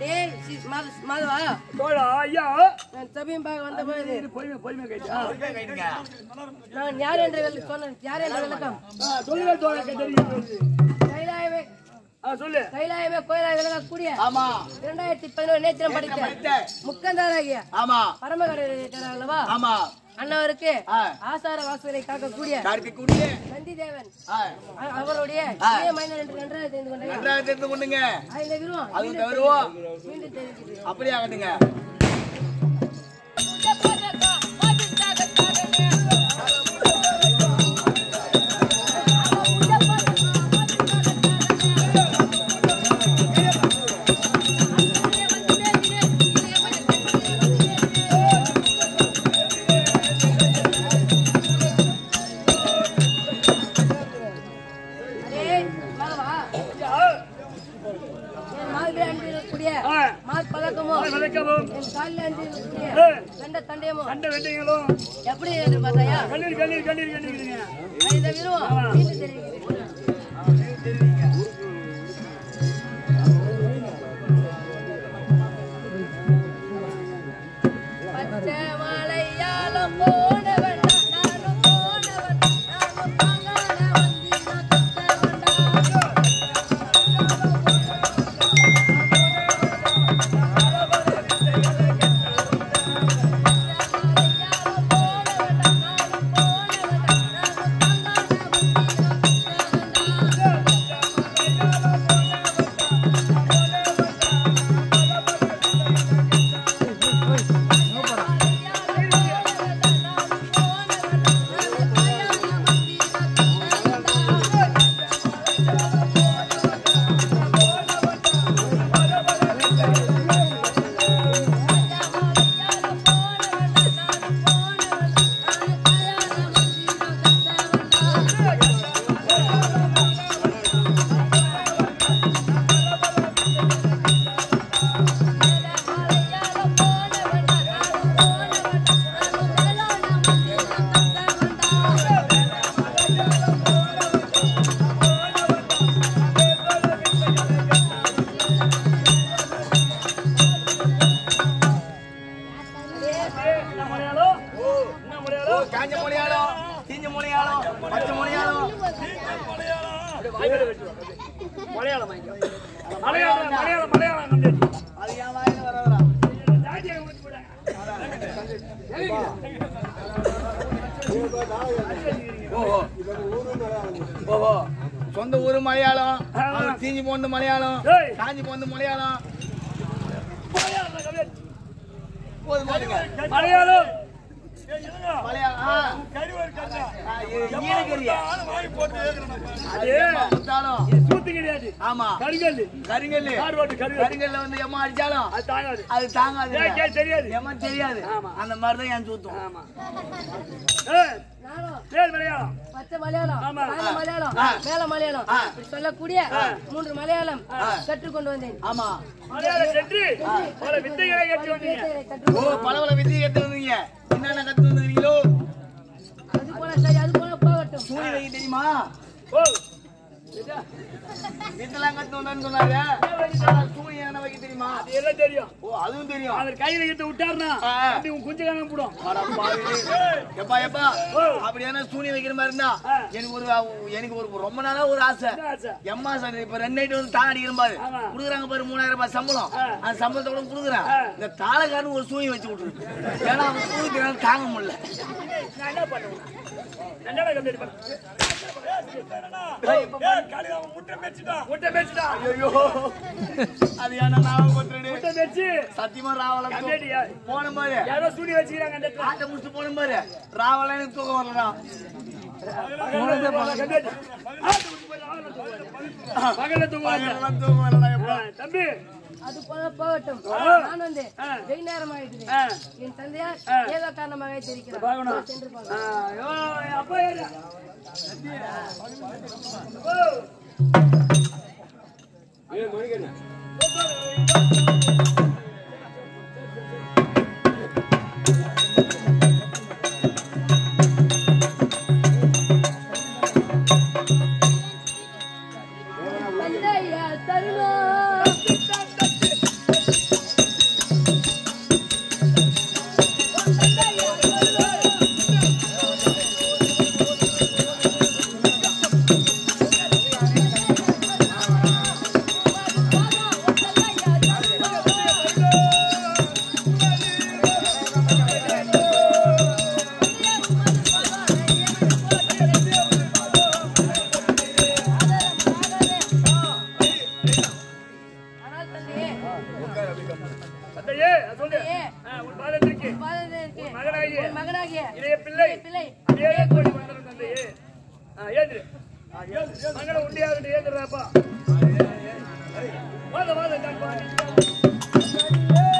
டேய் சி- மாத- மாதவா தோழா ஐயா நான் சபையும் பார்க்க வந்த போது இது பொறுமை பொறுமை கேட்டா நான் யார் என்று விள- சொன்னேன் யார் என்று விளக்கம் சொல்லுங்க தோழா தெரியும் கைலாயமே ஆ சொல்லு கைலாயமே கோயிலாக விளங்கக்கூடிய ஆமா இரண்டாயிரத்தி பதினோரு நேத்திரம் படித்த படித்த. முக்கந்தாராகிய ஆமா பரமகடர் அல்லவா ஆமா அண்ணவருக்கு ஆ. ஆசார வாசலை காக்கக்கூடிய கார்த்திக்கூடிய நந்தி தேவன் ஆ, அ- அவருடைய ஆ. இளைய மைந்தன் என்று நன்றாக தெரிந்து கொண்டேன் நன்றாக தெரிந்து கொண்டுங்க இந்த விருவம் அது மீண்டும் கௌரவம். தெரிவிக்கிறேன். மீண்டும் தெரிவிக்கிறேன் அப்படியே ஆகட்டுங்க அடே, மாதவா, என் மார்பிலே அணிந்திருக்கக்கூடிய ஆ. மார் பதக்கமும் விளக்கவும் என் காலில் அணிந்திருக்கக்கூடிய ஏ. கண்ட தண்டயமும் கண்ட வெண்டைங்களும் எப்படி என்று பார்த்தாயா கண்ணீர் கண்ணீர் கண்ணீர் கண்ணீர் இந்த விருவம் மீண்டும் தெரிவிக்கிறேன் பச்சை மலையாளம் போனவன் நானும் போனவன் நானும் பங்கான வந்து குத்தவன்டா என்ன மலையாளம் என்ன ஓ மலையாளம் காஞ்ச மொழியாளம் தீஞ்ச மொழியாளம் பச்சை மொழியாளம் மலையாளம் மலையாளம் மலையாளம் மலையாளம் கண்டேன் அது என் வாயில வரவரா ஜாதியை விட்டு விட ஓஹோ ஓஹோ சொந்த ஊரு மலையாளம் அவர் தீஞ்சு போந்து மலையாளம் ஏய். காஞ்சி போந்து மலையாளம் மலையாளம் கண்டேன். போது போதுங்க மலையாளம் மலையாளம் ஆ. ஆ, இது ஈனக்கரியா? அது எம்மா குத்தாலும் இது சூத்து கிடையாது ஆமா கருங்கல் கருங்கல்லு கார் ரோட்டு கருங்கல் கருங்கல்ல வந்து எம்மா அடிச்சாலும் அது தாங்காது அது தாங்காது ஏன் கேட்க தெரியாது எம்மா தெரியாது ஆமா. அந்த மாதிரி தான் என் சூத்தும் ஆமா ஏய், நானும் பேர் மலையாளம் பச்சை மலையாளம் ஆமா. காஞ்ச மலையாளம் ஆ. மேல மலையாளம் ஆ. இப்படி சொல்லக்கூடிய மூன்று மலையாளம் கற்றுக்கொண்டு வந்தேன் ஆமா மலையாளம் சென்று பல வித்தைகளை கட்டி வந்தீங்க வித்தைகளை ஓ கற்றுக்கொண்டு பல பல வித்தியை கத்து வந்தீங்க என்னென்ன கத்து வந்துருக்கீங்களோ அது போல சரி அது போல போகட்டும் சூனி வைக்க தெரியுமா ஓ வீட்டெல்லாம் கத்து வந்தான்னு சொன்னாரு ஆனா சூனி என்ன வைக்க தெரியுமா அது எல்லாம் தெரியும் ஓ அதுவும் தெரியும் அவர் கையில கிட்ட விட்டாருன்னா ஆ. அப்படி உன் குஞ்சு காணாம போடும் அட பாவி. எப்பா எப்பா அப்படியான சூனி வைக்கிற மாதிரி இருந்தா ஆ. எனக்கு ஒரு எனக்கு ஒரு ரொம்ப நாளா ஒரு ஆசை என்ன ஆச்சு? எம்மா சார் இப்ப ரெண்டு நைட்டு வந்து தாள அடிக்கிற பாரு ஆமா. குடுக்குறாங்க பாரு மூணாயிரம் ரூபாய் சம்பளம் ஆ. அந்த சம்பளத்தை கூட குடுக்குறேன் ஆ. இந்த தாளக்காரனு ஒரு சூனி வச்சு விட்டுருக்கு ஏன்னா அவன் தூக்கிக்கிறான் தாங்க முடியல நான் என்ன பண்ணுவேன் என்னடா கம்பெனி பண்ண முட்டை மேய்ச்சிட்டா ஐயோ அது ஏன்னா நான் பண்றேன் முட்டை மேய்ச்சி சத்தியமா ராவலம் கம்பெனியா போன பாரு யாரோ சூனி வச்சுக்கிறாங்க அந்த இடத்துல. ஆட்டை முடிச்சு போன பாரு ராவலம் எனக்கு தூக்கம் வரலடா பகல்ல கம்பெனி. ஆட்டு விட்டு போய் ஆளுல தூங்குவாங்க. பகல்ல தூங்குவாங்க. பகலெல்லாம் தூக்கம் வரலடா எப்பா ஆ, தம்பி அது போல போகட்டும் நான் வந்து ஆ. வெகு நேரம் ஆயிடுது ஆ. என் தந்தையார் ஏதோ காரணமாக தெரிவிக்கிறார் பார்க்கணும். நான் சென்று ஆ, பார்க்கிறேன். ஐயோ, என் அப்பா யாரு? ஓ. தந்தையார் தருணம் தந்தையே சொல்லு தந்தையே. ஆ, உன் பாதத்திற்கு பாதத்திற்கு மகனாகிய உன் மகனாகிய இளைய பிள்ளை பிள்ளை ஏழு கோடி வந்தனம் தந்தையே ஆ, ஏந்திரு மகனை உண்டியாக ஏந்திராப்பா வாத வாத நான் பாடி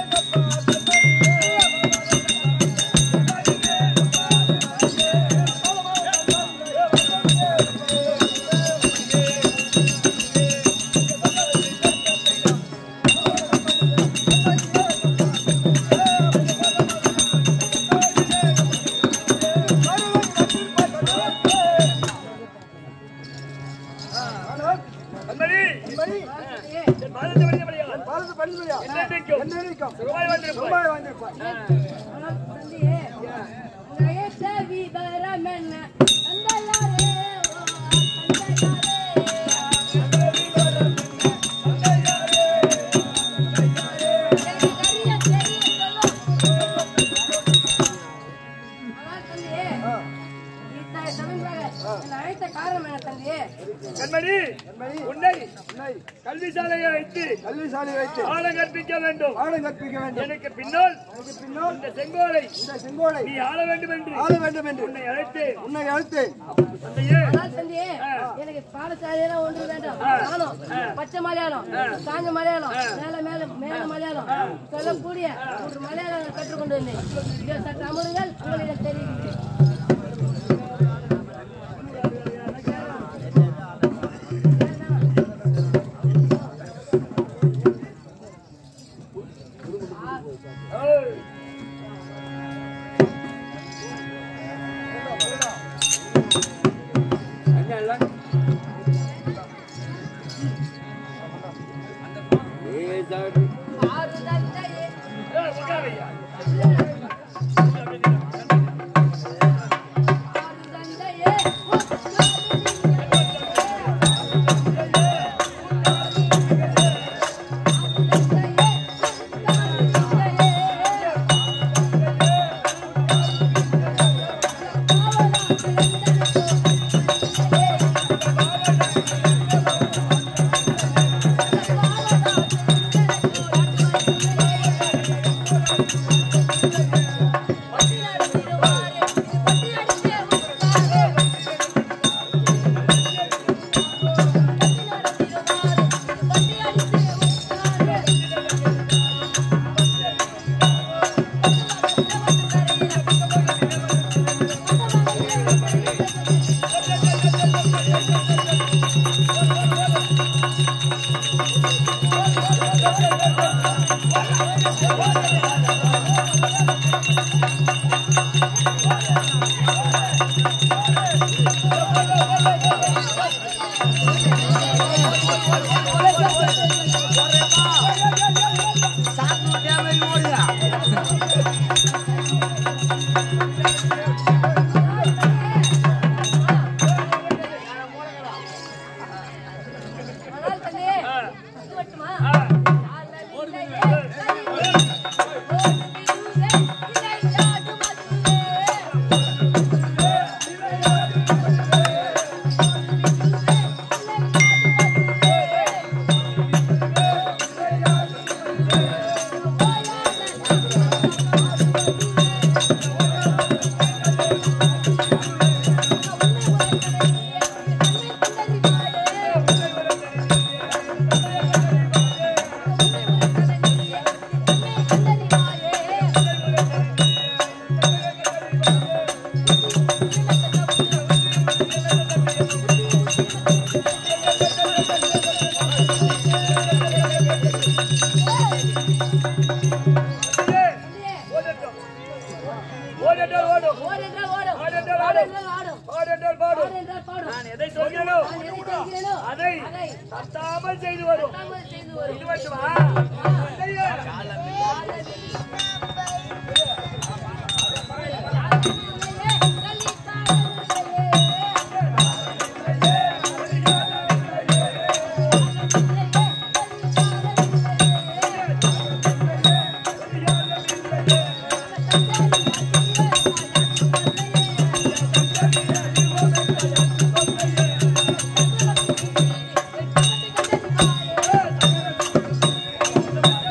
அன்படி தந்தையே, என் பாதத்தை வழியபடியா பாரத பணிபுரியா என்னென்னைக்கும் என்னைக்கும் சுகமாய் வந்திருப்பாய் சும்மாவே வந்திருப்பாய் ஆனால் தந்தையே, நயத்த விபரமென்ன தந்தையாரே, ஓ, தந்தையாரே. எனக்கு கரிய தெரியும் சொல்லும். ஆனால் தந்தையே, இத்தகைய சமயமாக என்னை அழைத்த காரணம் என்ன தந்தையே கண்மணி கண்மணி. உன்னை உன்னை கல்வி சாலையை வைத்து கல்வி சாலை வைத்து பாடம் கற்பிக்க வேண்டும் பாடம் கற்பிக்க வேண்டும் எனக்கு பின்னால் எனக்கு பின்னால் இந்த செங்கோலை இந்த செங்கோலை நீ ஆள வேண்டும் என்று ஆள வேண்டும் என்று உன்னை அழைத்து உன்னை அழுத்து தந்தையே ஆனால் தந்தையே எனக்கு பாடசாலையெல்லாம் ஒன்று வேண்டாம் நானும் பச்சை மலையாளம் காஞ்ச மலையாளம் மேல மேல மேல மலையாளம் சொல்லக்கூடிய ஒரு மலையாளம் கற்றுக்கொண்டு வந்தேன் இதை சற்று அமருங்கள் உங்களிடம் தெரிவிக்கிறேன் ஏய். ஆறு தந்தையே ஏய், உட்காருய்யா. ஆறு தந்தையே ஆனால் தந்தையே, இது மட்டுமா? அல்லலில்லையே, அல்லலில்லையே, ஓடுதிருவே, இளையாடு மதிலே. ஏய், ஓடட்டும். ஓடட்டும், ஓடும். ஓடு என்றால் ஓடும். ஆடு என்றால் ஆடு ஆடும். என்றால் ஆடும். ஆடு என்றால் பாடும். ஆடு என்றால் பாடும். நான் எதை சொல்கிறேனோ நான் எதை செய்கிறேனோ அதை அதை தட்டாமல் செய்து வரும் தாமல் செய்து வரும். இது மட்டுமா தந்தையே, Thank you.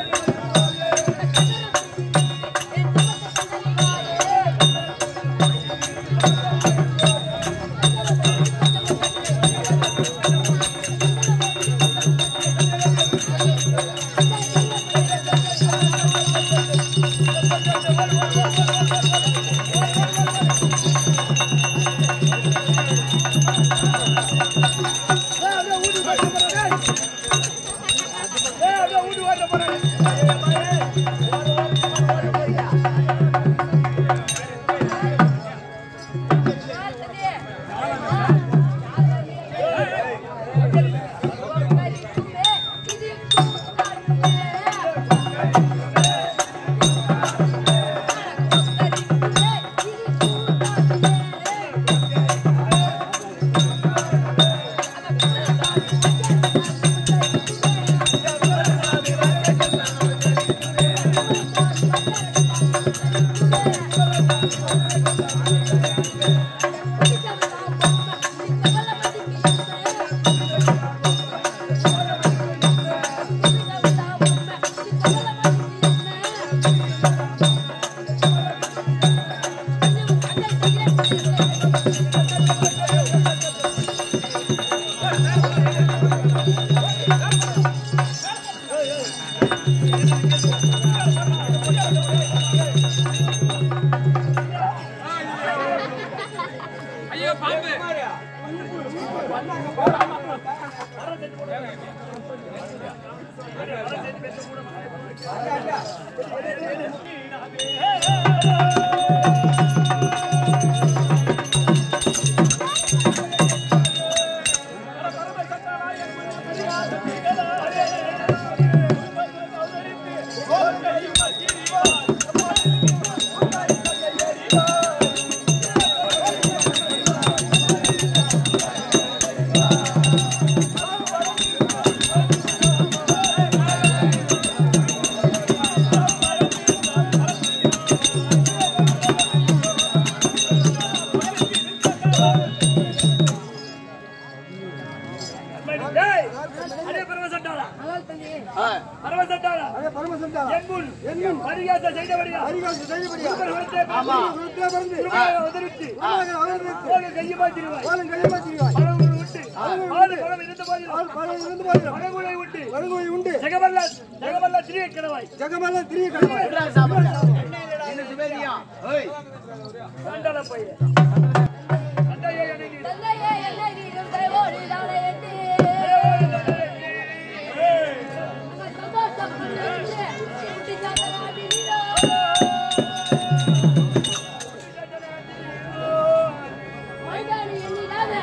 டேய், அதே பரமசட்டாளா ஆனால் தம்பி ஆ, பரமசட்டாளா அதே பரமசந்தாளா. எங்குள் பரிகாச செய்தபடியா அதிகாரம் செய்யபடியா. குருகுலத்தை ஆமா. குருகுலத்திலே பிறந்து, குருகுலத்தை உதறிவிட்டு குருகுலத்தில் அவதரித்து, கோலை கையுமா திருவாய் கோலம் கையமா திரிவாய். பழங்குடி விட்டு ஆடு பழம் இருந்த போதிலும் ஆள் பாலம் இருந்து போகிறோம். பழங்குடியை விட்டு வருகை உண்டு ஜெகமல்ல ஜெகமல்ல திரிய கிடவாய் ஜெகமெல்லாம் திரிய கடவாய். விட்றாங்க சாப்பிடுங்க. என்ன சுபேதியா? ஓய், சண்டால பையன் சண்டையை அணுகி தந்தையே என்னை நீரும் தயவோடு நாளை எண்ணி நாங்கள் சந்தோஷப்பட்டு குட்டி சாத்தனாடி நீரோ மைதானி எண்ணிடாத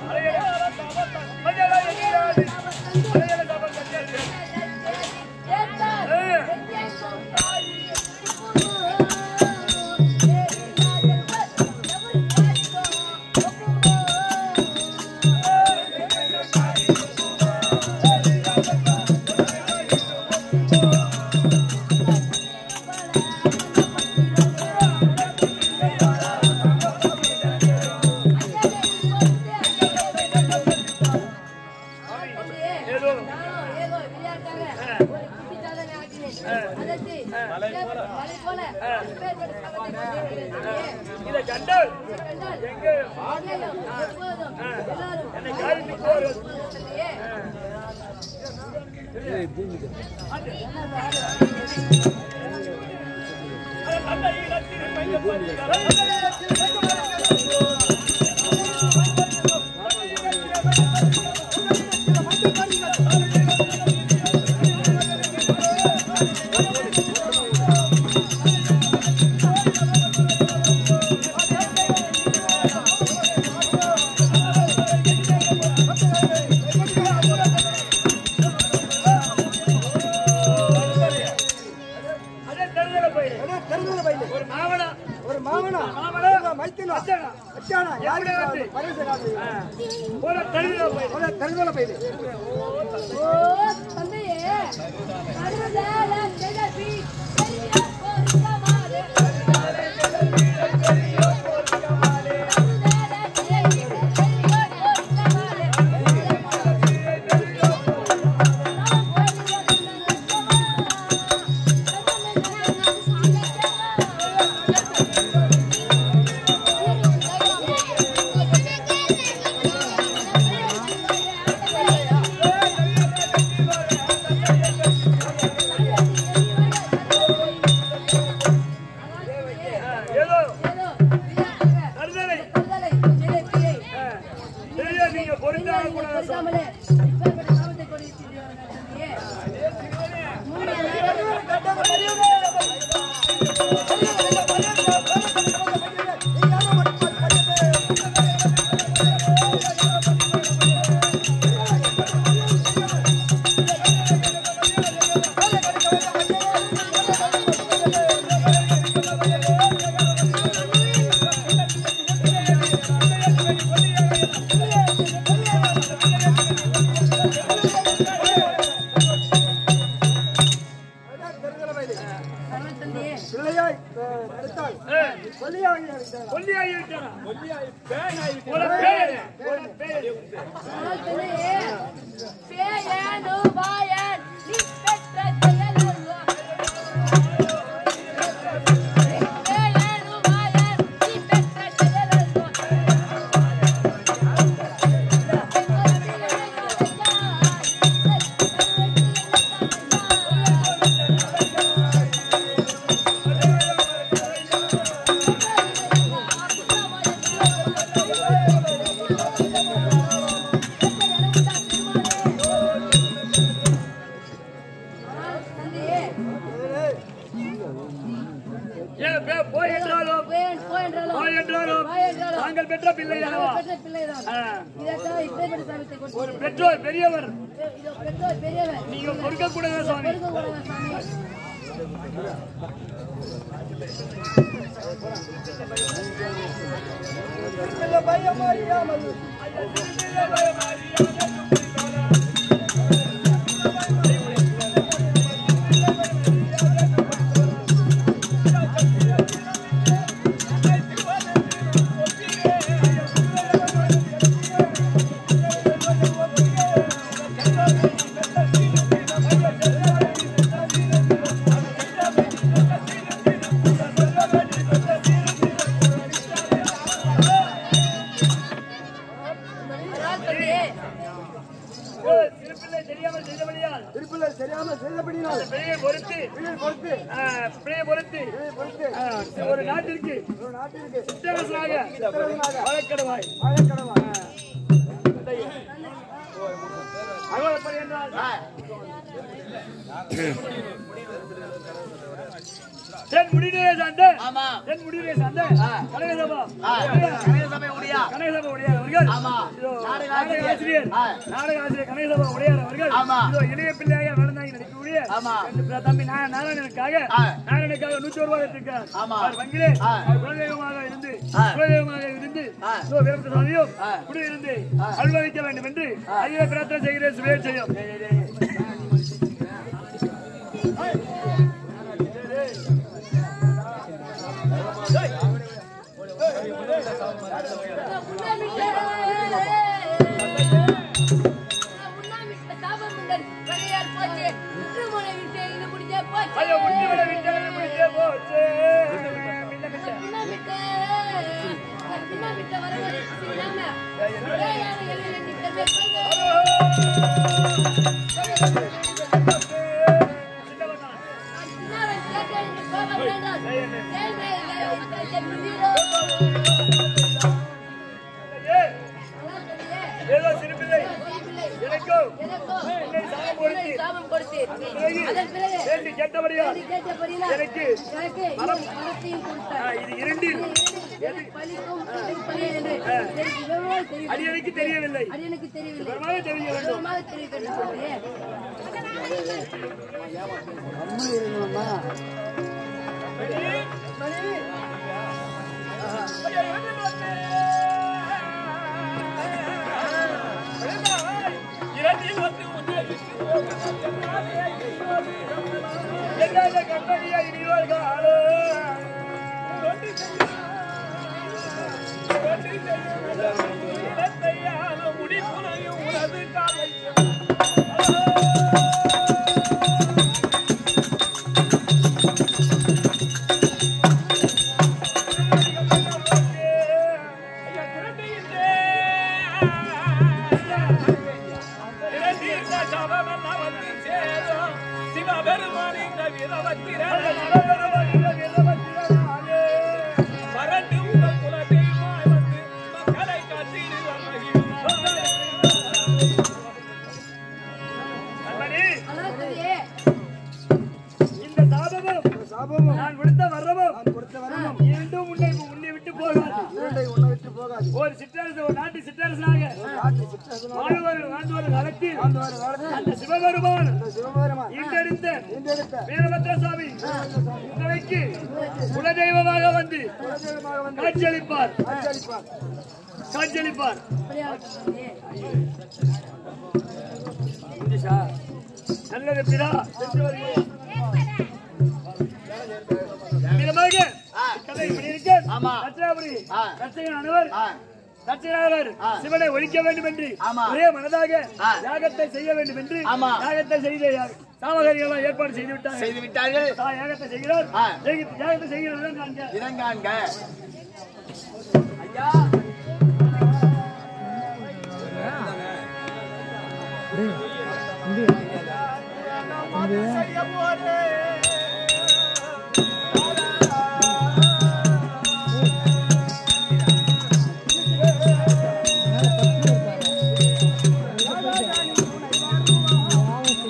ஏதோ நானும் ஏதோ விளையாட்டாக ஒரு குட்டி சாதனை ஆக்கினேன். அதற்கு மலை போல இப்பேற்பட்ட சாதனை பண்ணியிருக்கிறேன். இதை கண்டால் இதை கண்டால் எங்கே எங்கேயும், எப்போதும் எல்லாரும் என்னை காரிட்டு போவது சொல்லியே அதே தருதல பையன் அதே தெருவுல பையன். ஒரு மாவனா ஒரு மாமனா மாமனா ஒரு மைத்துனா அச்சனா அச்சானா யாருக்கு எப்படி வந்து? பரிசு ஒரு தருதல பையன் ஒரு தெருவுல பையன் ஓ தந்தையே அருளால கிளப்பி பெரிய பொருத்தமாறு அருளால கிளப்பி பெரிய பொருத்தமாறு ஏதோ ஏதோ விளையாட்டாக தருதலை தருதலை ஜிலேபியை தெரிய நீங்க பொருந்தாத கூட பொருத்தாமலே இப்பேற்பட்ட சாபத்தை கொடுக்கிறீர்கள் தந்தையே. முன்னே நேரம் தமிழ் தந்தையே பிள்ளையாய் அஹ், நடத்தால் கொல்லியாகி நடத்தாள் கொல்லியாகி விட்டானா ஒரு பேர் ஒரு பேர் தமிழ் தந்தையே பேயனு வாயன் நீ பெற்ற செயலல்லா பேயனு வாயன் நீ பெற்ற செயலல்லா பே- போய் என்றாலும் போய் போய் என்றாலும் போய் என்றாலும் போய் என்றாலும் தாங்கள் பெற்ற பிள்ளை அல்லவா பெற்ற பிள்ளைதான் ஆ. இதைத்தான் இப்பேற்பட்ட சாமத்தை ஒரு கொடுத்து பெற்றோர் பெரியவர் இதோ பெற்றோர் பெரியவன் நீங்க பொறுக்க கூடாது சுவாமி கொடுக்க கூடாது சாமி இல்ல பயம் அறியாமல் அதான் தம்பியே, ஓ, சிறு பிள்ளை தெரியாமல் செய்தபடியால் திருப்பிள்ளை சரியாம செய்தபடினால் அந்த பிள்ளையை பொறுத்து பிள்ளை பொறுத்து ஆ, பிள்ளையை பொறுத்து பிள்ளை பொறுத்து ஆ, ஒரு நாட்டிற்கு ஒரு நாட்டிற்கு சிற்றரசனாக வழக்கடுவாய் வாழக்கடவா அகல் எப்படி என்றால் தென் முடிவே சார்ந்த ஆமா தென் முடிவே சார்ந்த கனகசபா ஆ, கணேசபை உடையா கனகசபா உடையார் அவர்கள் ஆமா. இதோ நாடக நாடக ஆசிரியர். ஆசிரியர் ஆ. நாடக ஆசிரியர் கனகசபா உடையார் அவர்கள் ஆமா. இதோ இளைய பிள்ளையாக வளர்ந்தாங்க நடிக்கக்கூடிய ஆமா. இந்த தம்பி நா- நாராயணனுக்காக ஆ. நாராயணனுக்காக நூற்றி ஒரு ரூபாய் எடுத்திருக்கார் ஆமா. அவர் வங்கிலே ஆ. அவர் குலதெய்வமாக இருந்து ஆ. குலதெய்வமாக இருந்து ஆ. இதோ வீரபத்ர சுவாமியும் ஆ. குடியிருந்து அனுபவிக்க வேண்டும் என்று ஐயா பிரார்த்தனை செய்கிறேன் சுவேர் செய்யும் உண்ணாமிட்ட உண்ணாமிட்ட சாபம் உண்டல் கடையார் போச்சு உற்றுமுனை விட்டு இது முடிஞ்ச போச்சு ஐயோ முட்டி விட விட்டு முடிஞ்சே போச்சு பின்ன பின்ன. உண்ணாமிட்ட உண்ணாமிட்ட வரவரை சின்னாம உடையான எல்லையில் எண்ணி பெருமை கொள்க. சின்னவனா. சின்னவன் கேட்ட என்று கோபம் வேண்டாம் ஏழ்மை இல்லை முடியோ ஏய், அதான் சொல்லியே ஏதோ சிறு பிள்ளை பிள்ளை எனக்கும் எனக்கோ உன்னை சாபம் கொடுத்து சாபம் கொடுத்து பிறகு அதன் பிறகு வேண்டி கேட்டபடியா நீ கேட்டபடியில எனக்கு எனக்கு மரத்தையும் ஆ, கொடுத்தார் இது இரண்டில் எது பலிக்கும் எது பலி என்று எனக்கு விவரமாக தெரியும் அடியனுக்கு தெரியவில்லை அடியனுக்கு தெரியவில்லை விவரமாக தெரிய வேண்டும் விவரமாக தெரிய வேண்டும் சொல்றியே என்னால கண்டறிய இனிவர் காலோ. கண்மணி, அதான் சொல்றியே இந்த சாபமும் சாபமும் நான் விடுத்த வரமும் நான் கொடுத்த வரணும் இரண்டும் உன்னை உன்னை விட்டு போகாது இரண்டை உன்னை விட்டு போகாது ஒரு சிற்றரசு ஒரு நாட்டு சிற்றரசனாக நாட்டு சிற்றரசனாக வாழ்வார் வாழ்ந்தோர் காலத்தில் வாழ்ந்து வரும் காலத்தில் அந்த சிவபெருமான் இந்த சிவபெருமான் ஈண்டெடுத்த ஈண்டெடுத்த வீரபத்ர சுவாமி உங்களுக்கு குலதெய்வமாக வந்து குலதெய்வமாக வந்து காட்சியளிப்பார் காட்சியளிப்பார் காட்சியளிப்பார் அப்படியா சொல்றியே இங்கிலீஷா? நல்லது பிதா சென்று வருகிறேன். விதமாக கதை இப்படி இருக்க ஆமா. தட்சிணாபுரி ஆ. தட்சிணானவர் ஆ, தட்சிணானவர் சிவனை ஒழிக்க வேண்டும் என்று ஆமா. ஒரே மனதாக ஆ. யாகத்தை செய்ய வேண்டும் என்று ஆமா. யாகத்தை செய்த யா- சாமகாரிகள் ஏற்பாடு செய்து விட்டார்கள் செய்து விட்டார்கள் தான் யாகத்தை செய்கிறார் ஆ. யாகத்தை- யாகத்தை செய்கிறதுதான் காண்க இதங்காண்க ஐயா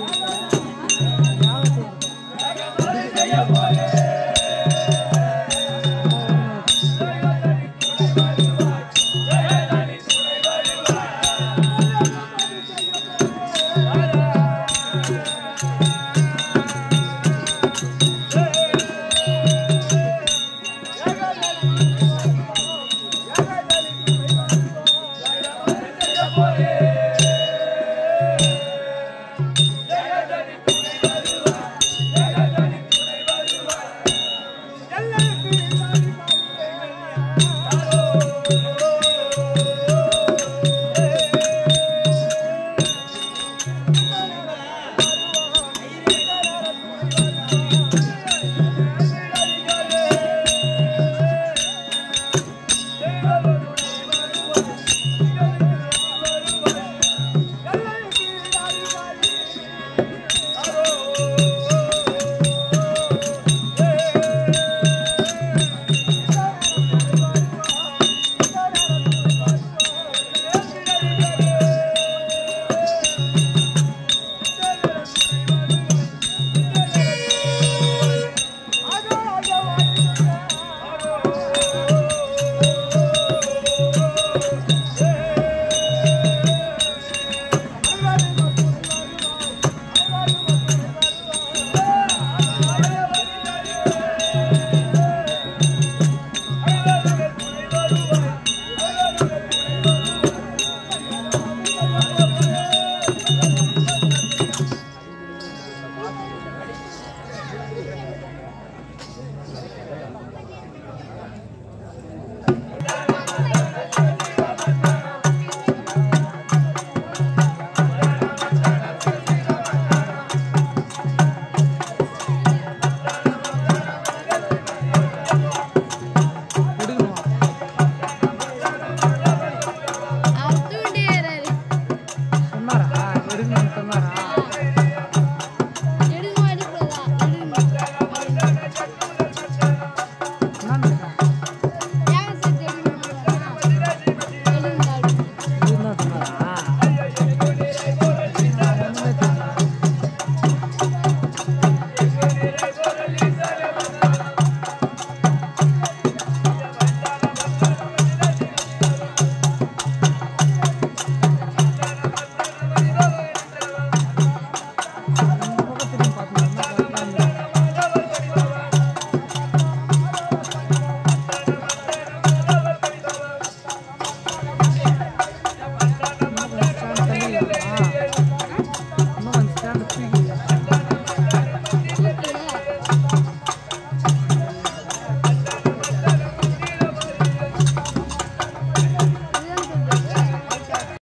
ஆ அந்த பிகை